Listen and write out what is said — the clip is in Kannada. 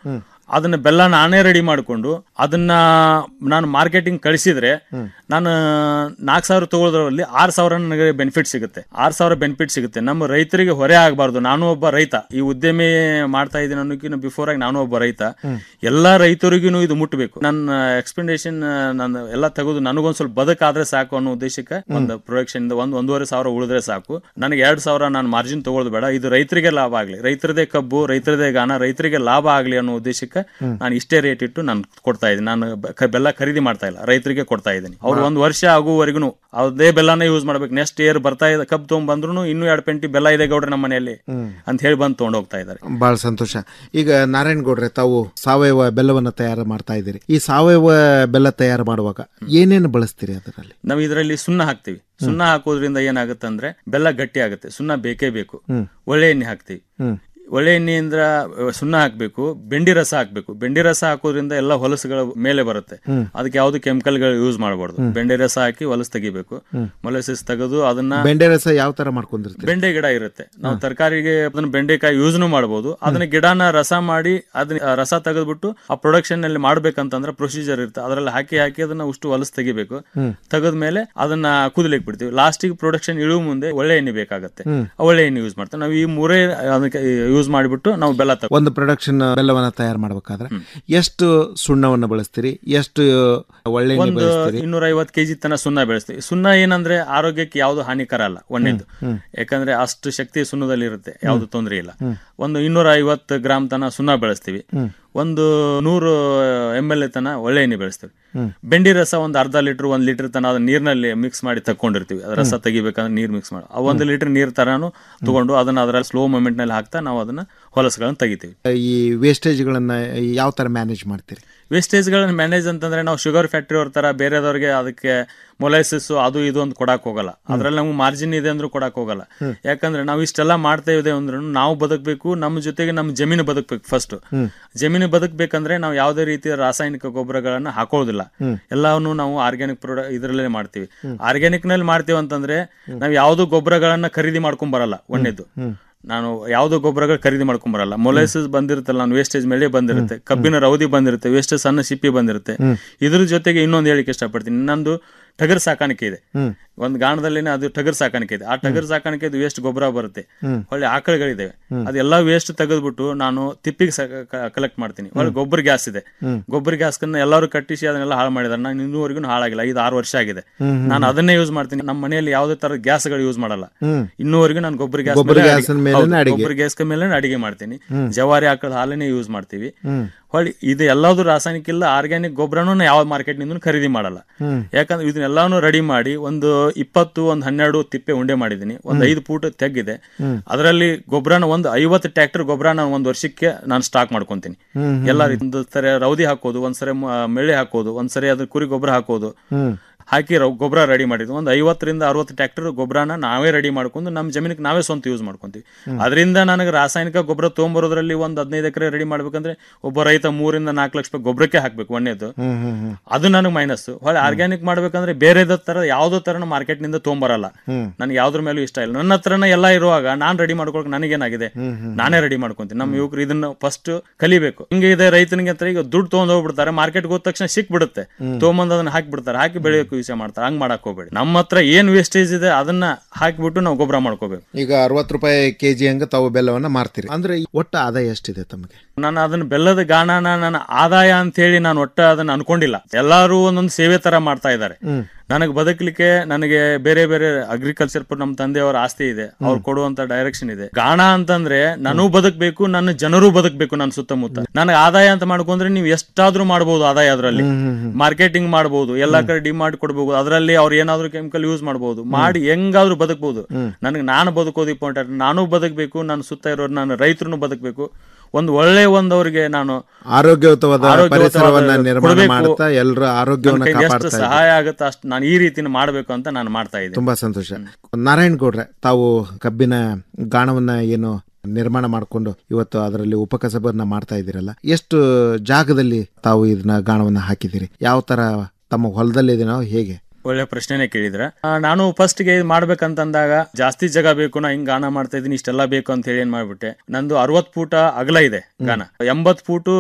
ಅದನ್ನ ಬೆಲ್ಲ ನಾನೇ ರೆಡಿ ಮಾಡಿಕೊಂಡು ಅದನ್ನ ನಾನು ಮಾರ್ಕೆಟಿಂಗ್ ಕಳಿಸಿದ್ರೆ ನಾನು ನಾಲ್ಕು ಸಾವಿರ ತಗೊಳ್ಳೋದ್ರಲ್ಲಿ ಆರು ಸಾವಿರ ನನಗೆ ಬೆನಿಫಿಟ್ ಸಿಗುತ್ತೆ ಆರು ಸಾವಿರ ಬೆನಿಫಿಟ್ ಸಿಗುತ್ತೆ ನಮ್ಮ ರೈತರಿಗೆ ಹೊರೆ ಆಗಬಾರ್ದು ನಾನು ಒಬ್ಬ ರೈತ ಈ ಉದ್ಯಮಿ ಮಾಡ್ತಾ ಇದ್ದೀನಿ ಅನ್ನೋಕ್ಕಿಂತ ಬಿಫೋರ್ ಆಗಿ ನಾನು ಒಬ್ಬ ರೈತ ಎಲ್ಲಾ ರೈತರಿಗೂ ಇದು ಮುಟ್ಟಬೇಕು ನನ್ನ ಎಕ್ಸ್ಪೆಂಡೇಷನ್ ನಾನು ಎಲ್ಲ ತೆಗೆದು ನನಗೊಂದ್ ಸ್ವಲ್ಪ ಬದುಕಾದ್ರೆ ಸಾಕು ಅನ್ನೋ ಉದ್ದೇಶಕ್ಕೆ ಒಂದು ಪ್ರೊಡಕ್ಷನ್ ಒಂದ್ ಒಂದೂವರೆ ಸಾವಿರ ಉಳಿದ್ರೆ ಸಾಕು ನನಗೆ ಎರಡ್ ಸಾವಿರ ನಾನು ಮಾರ್ಜಿನ್ ತಗೊಳ್ಳೋದು ಬೇಡ ಇದು ರೈತರಿಗೆ ಲಾಭ ಆಗ್ಲಿ ರೈತರದೇ ಕಬ್ಬು ರೈತರದೇ ಗಾನ ರೈತರಿಗೆ ಲಾಭ ಆಗ್ಲಿ ಅನ್ನೋ ಉದ್ದೇಶಕ್ಕೆ ನಾನು ಇಷ್ಟೇ ರೇಟ್ ಇಟ್ಟು ನಾನು ಕೊಡ್ತಾ ಇದ್ದೀನಿ ನಾನು ಬೆ- ಕ- ಬೆಲ್ಲ ಖರೀದಿ ಮಾಡ್ತಾ ಇಲ್ಲ ರೈತರಿಗೆ ಕೊಡ್ತಾ ಇದ್ದೀನಿ ಅವ್ರು ಒಂದ್ ವರ್ಷ ಆಗುವವರೆಗೂ ಅದೇ ಬೆಲ್ಲನೇ ಯೂಸ್ ಮಾಡ್ಬೇಕು ನೆಕ್ಸ್ಟ್ ಇಯರ್ ಬರ್ತಾ ಇದೆ ಕಬ್ಬು ತೊಗೊಂಡ್ಬಂದ್ರು ಇನ್ನೂ ಎರಡು ಪೆಂಟಿ ಬೆಲ್ಲ ಇದೆ ಗೌಡ್ರೆ ನಮ್ಮ ಮನೆಯಲ್ಲಿ ಅಂತ ಹೇಳಿ ಬಂದು ತೊಗೊಂಡು ಹೋಗ್ತಾ ಇದ್ದಾರೆ ಬಹಳ ಸಂತೋಷ ಈಗ ನಾರಾಯಣಗೌಡ್ರೆ ತಾವು ಸಾವಯವ ಬೆಲ್ಲವನ್ನು ತಯಾರು ಮಾಡ್ತಾ ಇದ್ದೀರಿ ಈ ಸಾವಯವ ಬೆಲ್ಲ ತಯಾರು ಮಾಡುವಾಗ ಏನೇನು ಬಳಸ್ತೀರಿ ಅದರಲ್ಲಿ ನಾವು ಇದರಲ್ಲಿ ಸುಣ್ಣ ಹಾಕ್ತಿವಿ ಸುಣ್ಣ ಹಾಕೋದ್ರಿಂದ ಏನಾಗುತ್ತೆ ಅಂದ್ರೆ ಬೆಲ್ಲ ಗಟ್ಟಿ ಆಗುತ್ತೆ ಸುಣ್ಣ ಬೇಕೇ ಬೇಕು ಒಳ್ಳೆ ಎಣ್ಣೆ ಹಾಕ್ತಿವಿ ಒಳ್ಳೆ ಎಣ್ಣೆಯಿಂದ ಅಹ್, ಸುಣ್ಣ ಹಾಕ್ಬೇಕು ಬೆಂಡಿ ರಸ ಹಾಕ್ಬೇಕು ಬೆಂಡಿ ರಸ ಹಾಕೋದ್ರಿಂದ ಎಲ್ಲ ಹೊಲಸುಗಳ ಮೇಲೆ ಬರುತ್ತೆ ಅದಕ್ಕೆ ಯಾವ್ದು ಕೆಮಿಕಲ್ಗಳು ಯೂಸ್ ಮಾಡಬಾರ್ದು ಬೆಂಡೆ ರಸ ಹಾಕಿ ಹೊಲಸು ತೆಗಿಬೇಕು ಮೊಲಸಿಸ್ ತೆಗೆದು ಅದನ್ನ ಬೆಂಡೆ ರಸ ಯಾವ ತರ ಮಾಡ್ಕೊಂಡಿರ್ತೀರಿ ಬೆಂಡೆ ಗಿಡ ಇರುತ್ತೆ ನಾವು ತರಕಾರಿಗೆ ಅದನ್ನ ಬೆಂಡೆಕಾಯಿ ಯೂಸ್ನು ಮಾಡಬಹುದು ಅದನ್ನ ಗಿಡನ ರಸ ಮಾಡಿ ಅದನ್ನ ಆ ರಸ ತೆಗೆದ್ಬಿಟ್ಟು ಆ ಪ್ರೊಡಕ್ಷನ್ ನಲ್ಲಿ ಮಾಡ್ಬೇಕಂತಂದ್ರೆ ಪ್ರೊಸೀಜರ್ ಇರುತ್ತೆ ಅದ್ರಲ್ಲಿ ಹಾಕಿ ಹಾಕಿ ಅದನ್ನ ಉಷ್ಟು ಹೊಲಸು ತೆಗಿಬೇಕು ತೆಗೆದ್ಮೇಲೆ ಅದನ್ನ ಕುದಲಿಕ್ ಬಿಡ್ತೀವಿ ಲಾಸ್ಟಿಗೆ ಪ್ರೊಡಕ್ಷನ್ ಇಳುವ ಮುಂದೆ ಒಳ್ಳೆ ಎಣ್ಣೆ ಬೇಕಾಗುತ್ತೆ ಆ ಒಳ್ಳೆ ಎಣ್ಣೆ ಯೂಸ್ ಮಾಡ್ತೀವಿ ನಾವು ಈ ಮೂರೇ ಅದಕ್ಕೆ ಯೂಸ್ ಮಾಡಿಬಿಟ್ಟು ನಾವು ಬೆಲ್ಲ ತಗೋ ಒಂದು ಪ್ರೊಡಕ್ಷನ್ ಬೆಲ್ಲವನ್ನ ತಯಾರು ಮಾಡ್ಬೇಕಾದ್ರೆ ಎಷ್ಟು ಸುಣ್ಣವನ್ನು ಬಳಸ್ತೀರಿ ಎಷ್ಟು ಒಳ್ಳೆ ಎಣ್ಣೆ ಒಂದು ಬಳಸ್ತೀರಿ ಇನ್ನೂರ ಐವತ್ತು ಕೆಜಿ ತನ ಸುಣ್ಣ ಬೆಳೆಸ್ತೀವಿ ಸುಣ್ಣ ಏನಂದ್ರೆ ಆರೋಗ್ಯಕ್ಕೆ ಯಾವ್ದು ಹಾನಿಕರ ಅಲ್ಲ ಒಂದೇದು ಯಾಕಂದ್ರೆ ಅಷ್ಟು ಶಕ್ತಿ ಸುಣ್ಣದಲ್ಲಿ ಇರುತ್ತೆ ಯಾವ್ದು ತೊಂದರೆ ಇಲ್ಲ ಒಂದು ಇನ್ನೂರ ಐವತ್ತು ಗ್ರಾಮ್ ತನ ಸುಣ್ಣ ಬೆಳೆಸ್ತೀವಿ ಒಂದು ನೂರು ಎಮ್ ಎಲ್ ಎ ತನ ಒಳ್ಳೆ ಎಣ್ಣೆ ಬೆಳೆಸ್ತೀವಿ ಬೆಂಡಿ ರಸ ಒಂದು ಅರ್ಧ ಲೀಟರ್ ಒಂದ್ ಲೀಟರ್ ತನ ಅದನ್ನ ನೀರ್ನಲ್ಲಿ ಮಿಕ್ಸ್ ಮಾಡಿ ತಕೊಂಡಿರ್ತೀವಿ ಅದ್ರ ರಸ ತೆಗಿಬೇಕಂದ್ರೆ ನೀರ್ ಮಿಕ್ಸ್ ಮಾಡಿ ಆ ಒಂದು ಲೀಟರ್ ನೀರ್ ತರಾನು ತಗೊಂಡು ಅದನ್ನ ಅದರ ಸ್ಲೋ ಮೂಮೆಂಟ್ ನಲ್ಲಿ ಹಾಕ್ತಾ ನಾವು ಅದನ್ನ ಹೊಲಸುಗಳನ್ನ ತೆಗಿತೀವಿ ಈ ವೇಸ್ಟೇಜ್ಗಳನ್ನ ಯಾವ ತರ ಮ್ಯಾನೇಜ್ ಮಾಡ್ತೀರಿ ವೇಸ್ಟೇಜ್ಗಳನ್ನ ಮ್ಯಾನೇಜ್ ಅಂತಂದ್ರೆ ನಾವು ಶುಗರ್ ಫ್ಯಾಕ್ಟ್ರಿ ಅವ್ರ ತರ ಬೇರೆದವ್ರಿಗೆ ಅದಕ್ಕೆ ಮೊಲೈಸಿಸ್ ಅದು ಇದು ಅಂತ ಕೊಡಕ್ ಹೋಗಲ್ಲ ಅದ್ರಲ್ಲಿ ನಮ್ಗೆ ಮಾರ್ಜಿನ್ ಇದೆ ಅಂದ್ರೂ ಕೊಡಕ್ ಹೋಗಲ್ಲ ಯಾಕಂದ್ರೆ ನಾವು ಇಷ್ಟೆಲ್ಲ ಮಾಡ್ತಾ ಇದೆ ಅಂದ್ರೂ ನಾವು ಬದುಕಬೇಕು ನಮ್ಮ ಜೊತೆಗೆ ನಮ್ಮ ಜಮೀನು ಬದುಕಬೇಕು ಫಸ್ಟ್ ಜಮೀನು ಬದುಕಬೇಕಂದ್ರೆ ನಾವು ಯಾವುದೇ ರೀತಿಯ ರಾಸಾಯನಿಕ ಗೊಬ್ಬರಗಳನ್ನ ಹಾಕೋದಿಲ್ಲ ಎಲ್ಲವನ್ನು ನಾವು ಆರ್ಗ್ಯಾನಿಕ್ ಪ್ರಾಡಕ್ಟ್ ಇದರಲ್ಲೇ ಮಾಡ್ತೀವಿ ಆರ್ಗ್ಯಾನಿಕ್ ನಲ್ಲಿ ಮಾಡ್ತೀವಿ ಅಂತಂದ್ರೆ ನಾವು ಯಾವ್ದು ಗೊಬ್ಬರಗಳನ್ನ ಖರೀದಿ ಮಾಡ್ಕೊಂಡ್ ಬರಲ್ಲ ಒಂದೇದು ನಾನು ಯಾವ್ದು ಗೊಬ್ಬರಗಳು ಖರೀದಿ ಮಾಡ್ಕೊಂಡ್ ಬರಲ್ಲ ಮೊಲೈಸಸ್ ಬಂದಿರುತ್ತಲ್ಲ ನಾನು ವೇಸ್ಟೇಜ್ ಮೇಲೆ ಬಂದಿರುತ್ತೆ ಕಬ್ಬಿನ ರೌದಿ ಬಂದಿರುತ್ತೆ ವೇಸ್ಟೇಜ್ ಸಣ್ಣ ಸಿಪ್ಪಿ ಬಂದಿರುತ್ತೆ ಇದ್ರ ಜೊತೆಗೆ ಇನ್ನೊಂದು ಹೇಳಿಕೆ ಇಷ್ಟಪಡ್ತೀನಿ ನಂದು ಟಗರ್ ಸಾಕಾಣಿಕೆ ಇದೆ ಒಂದ್ ಗಾಣದಲ್ಲಿನೇ ಅದು ಟಗರ್ ಸಾಕಾಣಿಕೆ ಇದೆ ಆ ಟಗರ್ ಸಾಕಾಣಿಕೆ ವೇಸ್ಟ್ ಗೊಬ್ಬರ ಬರುತ್ತೆ ಹೊಳ್ಳಿ ಆಕಳುಗಳಿದಾವೆ ಅದೆಲ್ಲ ವೇಸ್ಟ್ ತೆಗೆದ್ಬಿಟ್ಟು ನಾನು ತಿಪ್ಪಿಗೆ ಕಲೆಕ್ಟ್ ಮಾಡ್ತೀನಿ ಹೊಳ್ಳಿ ಗೊಬ್ಬರ ಗ್ಯಾಸ್ ಇದೆ ಗೊಬ್ಬರ ಗ್ಯಾಸ್ ಎಲ್ಲರೂ ಕಟ್ಟಿಸಿ ಅದನ್ನೆಲ್ಲ ಹಾಳು ಮಾಡಿದಾರೆ ನಾನು ಇನ್ನೂವರೆಗೂ ಹಾಳಾಗಿಲ್ಲ ಐದು ಆರು ವರ್ಷ ಆಗಿದೆ ನಾನು ಅದನ್ನೇ ಯೂಸ್ ಮಾಡ್ತೀನಿ ನಮ್ಮ ಮನೆಯಲ್ಲಿ ಯಾವುದೇ ತರ ಗ್ಯಾಸ್ಗಳು ಯೂಸ್ ಮಾಡಲ್ಲ ಇನ್ನೂವರೆಗೂ ನಾನು ಗೊಬ್ಬರ ಗ್ಯಾಸ್ ಗೊಬ್ಬರ ಗ್ಯಾಸಿನ ಮೇಲೆನೇ ಅಡಿಗೆ. ಗೊಬ್ಬರ ಗ್ಯಾಸ್ ಮೇಲೆ ಅಡಿಗೆ ಮಾಡ್ತೀನಿ ಜವಾರಿ ಆಕಳ ಹಾಲನ್ನೇ ಯೂಸ್ ಮಾಡ್ತೀವಿ ಹೊಳ್ಳಿ ಇದು ಎಲ್ಲಾದ್ರು ರಾಸಾಯನಿಕ ಇಲ್ಲ ಆರ್ಗ್ಯಾನಿಕ್ ಗೊಬ್ಬರನು ಯಾವ ಮಾರ್ಕೆಟ್ ನಿಂದ ಖರೀದಿ ಮಾಡಲ್ಲ ಯಾಕಂದ್ರೆ ಇದನ್ನೆಲ್ಲಾನು ರೆಡಿ ಮಾಡಿ ಒಂದು ಇಪ್ಪತ್ತು ಒಂದು ಹನ್ನೆರಡು ತಿಪ್ಪೆ ಉಂಡೆ ಮಾಡಿದೀನಿ ಒಂದು ಐದು ಫೂಟ್ ತೆಗ್ಗಿದೆ ಅದರಲ್ಲಿ ಗೊಬ್ಬರನ ಒಂದು ಐವತ್ತು ಟ್ರ್ಯಾಕ್ಟರ್ ಗೊಬ್ಬರ ನಾನು ಒಂದು ವರ್ಷಕ್ಕೆ ನಾನು ಸ್ಟಾಕ್ ಮಾಡ್ಕೊಂತೀನಿ ಎಲ್ಲ ರೀತಿ ಒಂದು ಸರಿ ರೌದಿ ಹಾಕೋದು ಒಂದ್ಸರಿ ಮ- ಮೆಳ್ಳೆ ಹಾಕೋದು ಒಂದ್ಸರಿ ಅದ್ರ ಕುರಿ ಗೊಬ್ಬರ ಹಾಕೋದು ಹಾಕಿ ರವ್- ಗೊಬ್ಬರ ರೆಡಿ ಮಾಡಿದ್ವಿ ಒಂದು ಐವತ್ತರಿಂದ ಅರವತ್ತು ಟ್ರ್ಯಾಕ್ಟರ್ ಗೊಬ್ಬರನ ನಾವೇ ರೆಡಿ ಮಾಡ್ಕೊಂಡು ನಮ್ಮ ಜಮೀನಿಗೆ ನಾವೇ ಸ್ವಂತ ಯೂಸ್ ಮಾಡ್ಕೊಂತೀವಿ ಅದರಿಂದ ನನಗೆ ರಾಸಾಯನಿಕ ಗೊಬ್ಬರ ತೊಗೊಂಬರೋದ್ರಲ್ಲಿ ಒಂದು ಹದಿನೈದು ಎಕರೆ ರೆಡಿ ಮಾಡ್ಬೇಕಂದ್ರೆ ಒಬ್ಬ ರೈತ ಮೂರಿಂದ ನಾಲ್ಕು ಲಕ್ಷ ರೂಪಾಯಿ ಗೊಬ್ಬರಕ್ಕೆ ಹಾಕ್ಬೇಕು ಒಂದೇದು ಅದು ನನಗೆ ಮೈನಸ್ ಹೊಳೆ ಆರ್ಗ್ಯಾನಿಕ್ ಮಾಡ್ಬೇಕಂದ್ರೆ ಬೇರೆ ತರ ಯಾವ್ದೋ ತರ ಮಾರ್ಕೆಟ್ ನಿಂದ ತೊಗೊಂಬರಲ್ಲ ನನಗೆ ಯಾವ್ದ್ರ ಮೇಲೂ ಇಷ್ಟ ಇಲ್ಲ ನನ್ನ ಹತ್ರನ ಎಲ್ಲ ಇರುವಾಗ ನಾನ್ ರೆಡಿ ಮಾಡ್ಕೊಳಕ್ ನನಗೇನಾಗಿದೆ ನಾನೇ ರೆಡಿ ಮಾಡ್ಕೊಂತೀನಿ ನಮ್ಮ ಯುವಕರು ಇದನ್ನ ಫಸ್ಟ್ ಕಲಿಬೇಕು ಹಿಂಗೆ ಇದೆ ರೈತನಿಗೆ ಅಂತ ಈಗ ದುಡ್ಡು ತಗೊಂಡ್ ಹೋಗ್ಬಿಡ್ತಾರೆ ಮಾರ್ಕೆಟ್ ಹೋದ ತಕ್ಷಣ ಸಿಕ್ಬಿಡುತ್ತೆ ತೊಗೊಂಬಂದ್ ಅದನ್ನ ಹಾಕ್ಬಿಡ್ತಾರೆ ಹಾಕಿ ಬೆಳೆಯೋಕೆ ಯೂಸ್ ಮಾಡ್ತಾರೆ ಹಂಗ್ ಮಾಡಕ್ ಹೋಗ್ಬೇಡಿ ನಮ್ಮ ಹತ್ರ ಏನ್ ವೇಸ್ಟೇಜ್ ಇದೆ ಅದನ್ನ ಹಾಕಿಬಿಟ್ಟು ನಾವು ಗೊಬ್ಬರ ಮಾಡ್ಕೋಬೇಕು ಈಗ ಅರವತ್ತು ರೂಪಾಯಿ ಕೆಜಿ ಹಂಗ ತಾವು ಬೆಲ್ಲವನ್ನ ಮಾರ್ತೀರಿ ಅಂದ್ರೆ ಈ ಒಟ್ಟು ಆದಾಯ ಎಷ್ಟಿದೆ ತಮಗೆ ನಾನು ಅದನ್ನ ಬೆಲ್ಲದ ಗಾಣನ ನನ್ನ ಆದಾಯ ಅಂತ ಹೇಳಿ ನಾನು ಒಟ್ಟ ಅದನ್ನ ಅನ್ಕೊಂಡಿಲ್ಲ ಎಲ್ಲಾರು ಒಂದೊಂದು ಸೇವೆ ತರ ಮಾಡ್ತಾ ಇದ್ದಾರೆ ನನಗೆ ಬದುಕಲಿಕ್ಕೆ ನನಗೆ ಬೇರೆ ಬೇರೆ ಅಗ್ರಿಕಲ್ಚರ್ ನಮ್ಮ ತಂದೆಯವರ ಆಸ್ತಿ ಇದೆ ಅವ್ರು ಕೊಡುವಂತ ಡೈರೆಕ್ಷನ್ ಇದೆ ಗಾಣ ಅಂತಂದ್ರೆ ನಾನು ಬದುಕಬೇಕು ನನ್ನ ಜನರು ಬದುಕಬೇಕು ನನ್ನ ಸುತ್ತಮುತ್ತ ನನಗೆ ಆದಾಯ ಅಂತ ಮಾಡ್ಕೊಂಡ್ರೆ ನೀವು ಎಷ್ಟಾದ್ರೂ ಮಾಡಬಹುದು ಆದಾಯ ಅದರಲ್ಲಿ ಮಾರ್ಕೆಟಿಂಗ್ ಮಾಡಬಹುದು ಎಲ್ಲಾ ಕಡೆ ಡಿಮಾಂಡ್ ಕೊಡಬಹುದು ಅದರಲ್ಲಿ ಅವ್ರು ಏನಾದ್ರು ಕೆಮಿಕಲ್ ಯೂಸ್ ಮಾಡಬಹುದು ಮಾಡಿ ಹೆಂಗಾದ್ರೂ ಬದುಕಬಹುದು ನನಗೆ ನಾನು ಬದುಕೋದು ಇಂಪಾರ್ಟೆಂಟ್ ನಾನು ಬದುಕಬೇಕು ನನ್ನ ಸುತ್ತ ಇರೋರು ನಾನು ರೈತರು ಬದುಕಬೇಕು ಒಂದು ಒಳ್ಳೆ ಒಂದು ಅವ್ರಿಗೆ ನಾನು ಆರೋಗ್ಯಯುತವಾದ ಆರೋಗ್ಯಯುತವಾದ ಪರಿಸರವನ್ನ ನಿರ್ಮಾಣ ಕೊಡ್ಬೇಕು. ಮಾಡುತ್ತಾ ಎಲ್ಲರ ಆರೋಗ್ಯವನ್ನ ನನ್ನ ಕೈಗೆ ಎಷ್ಟು ಕಾಪಾಡ್ತಾ ಇದ್ದಾರೆ. ಸಹಾಯ ಆಗುತ್ತೆ ಅಷ್ಟು ನಾನು ಈ ರೀತಿನ ಮಾಡಬೇಕು ಅಂತ ನಾನು ಮಾಡ್ತಾ ಇದ್ದೀನಿ ತುಂಬಾ ಸಂತೋಷ ನಾರಾಯಣ್ ಗೌಡ್ರೆ ತಾವು ಕಬ್ಬಿನ ಗಾಣವನ್ನ ಏನು ನಿರ್ಮಾಣ ಮಾಡಿಕೊಂಡು ಇವತ್ತು ಅದರಲ್ಲಿ ಉಪಕಸಬನ್ನ ಮಾಡ್ತಾ ಇದ್ದೀರಲ್ಲ ಎಷ್ಟು ಜಾಗದಲ್ಲಿ ತಾವು ಇದನ್ನ ಗಾಣವನ್ನ ಹಾಕಿದ್ದೀರಿ ಯಾವ ತರ ತಮ್ಮ ಹೊಲದಲ್ಲಿ ಇದೀನೋ ಹೇಗೆ ಒಳ್ಳೆ ಪ್ರಶ್ನೆನೇ ಕೇಳಿದ್ರ ಆ, ನಾನು ಫಸ್ಟ್ ಗೆ ಇದ್ ಮಾಡ್ಬೇಕಂತಂದಾಗ ಜಾಸ್ತಿ ಜಾಗ ಬೇಕು ನಾ ಹಿಂಗ್ ಗಾನ ಮಾಡ್ತಾ ಇದೀನಿ ಇಷ್ಟೆಲ್ಲ ಬೇಕು ಅಂತ ಹೇಳಿ ಏನ್ ಮಾಡ್ಬಿಟ್ಟೆ ನಂದು ಅರವತ್ ಫೂಟ ಅಗಲ ಇದೆ ಗಾನ ಎಂಬತ್ ಫೂಟು